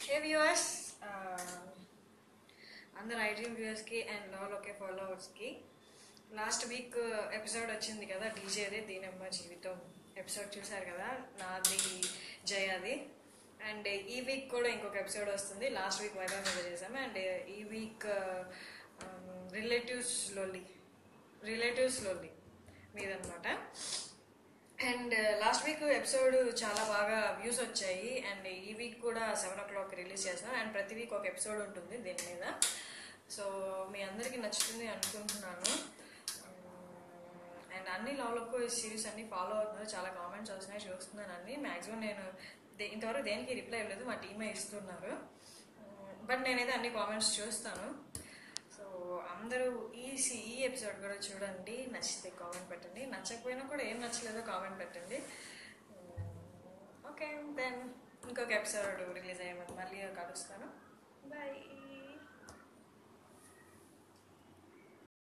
హే viewers అందరు ఐడ్రీమ్ వ్యూవర్స్కి and LOL OK ఫాలోవర్స్కి లాస్ట్ వీక్ ఎపిసోడ్ వచ్చింది కదా డీజేది దీనమ్మ జీవితం ఎపిసోడ్ చూసారు కదా నాది జయాది అండ్ ఈ వీక్ కూడా ఇంకొక ఎపిసోడ్ వస్తుంది లాస్ట్ వీక్ వైభవ్ మీద చేసాము అండ్ ఈ వీక్ రిలేటివ్స్ లోల్లీ రిలేటివ్స్ లోల్లీ మీదనమాట అండ్ లాస్ట్ వీక్ ఎపిసోడ్ చాలా బాగా వ్యూస్ వచ్చాయి అండ్ ఈ వీక్ కూడా సెవెన్ ఓ క్లాక్ రిలీజ్ చేస్తాం అండ్ ప్రతి వీక్ ఒక ఎపిసోడ్ ఉంటుంది దీని మీద సో మీ అందరికీ నచ్చుతుంది అనుకుంటున్నాను అండ్ అన్ని లాలకు ఈ సిరీస్ అన్ని ఫాలో అవుతున్నారు చాలా కామెంట్స్ వస్తున్నాయి చూస్తున్నాను అన్ని మ్యాక్సిమం నేను దే- ఇంతవరకు దేనికి రిప్లై ఇవ్వలేదు మా టీమే ఇస్తున్నారు బట్ నేనైతే అన్ని కామెంట్స్ చూస్తాను సో అందరూ ఈ సి- ఈ ఎపిసోడ్ కూడా చూడండి నచ్చితే కామెంట్ పెట్టండి నచ్చకపోయినా కూడా ఏం నచ్చలేదో కామెంట్ పెట్టండి ఓకే దెన్ ఇంకొక ఎపిసోడ్ రిలీజ్ అయ్యే ముందు మళ్ళీ కలుస్తాను బాయ్